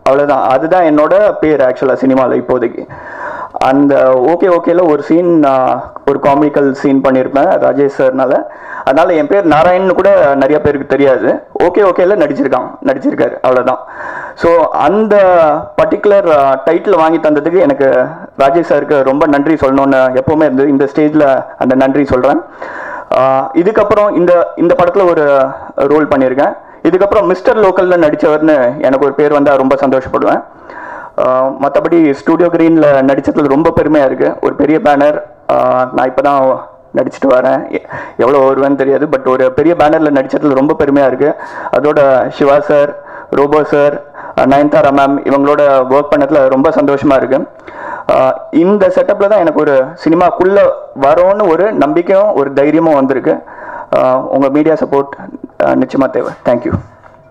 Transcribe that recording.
அவ்வளோதான் அதுதான் என்னோட பேர் ஆக்சுவலாக சினிமாவில் இப்போதைக்கு அந்த ஓகே ஓகேல ஒரு சீன் ஒரு காமிக்கல் சீன் பண்ணியிருப்பேன் ராஜேஷ் சார்னால அதனால என் பேர் நாராயணன் கூட நிறைய பேருக்கு தெரியாது ஓகே ஓகேல நடிச்சிருக்கான் நடிச்சிருக்காரு அவ்வளோதான் ஸோ அந்த பர்டிகுலர் டைட்டில் வாங்கி தந்ததுக்கு எனக்கு ராஜேஷ் சாருக்கு ரொம்ப நன்றி சொல்லணும்னு எப்போவுமே இருந்து இந்த ஸ்டேஜில் அந்த நன்றி சொல்கிறேன் இதுக்கப்புறம் இந்த இந்த படத்தில் ஒரு ரோல் பண்ணியிருக்கேன் இதுக்கப்புறம் மிஸ்டர் லோக்கலில் நடித்தவர்னு எனக்கு ஒரு பேர் வந்தால் ரொம்ப சந்தோஷப்படுவேன் மற்றபடி ஸ்டூடியோ கிரீனில் நடித்ததுல ரொம்ப பெருமையாக இருக்குது ஒரு பெரிய பேனர் நான் இப்போ தான் நடிச்சிட்டு வரேன் எ- எவ்வளோ வருவேன்னு தெரியாது பட் ஒரு பெரிய பேனரில் நடித்ததுல ரொம்ப பெருமையாக இருக்குது அதோட Siva sir Robo sir Nayanthara ma'am இவங்களோட ஒர்க் பண்ணதுல ரொம்ப சந்தோஷமாக இருக்குது இந்த செட்டப்பில் தான் எனக்கு ஒரு சினிமாக்குள்ளே வரோன்னு ஒரு நம்பிக்கையும் ஒரு தைரியமும் வந்திருக்கு உங்கள் மீடியா சப்போர்ட் நிச்சயமாக தேவை தேங்க்யூ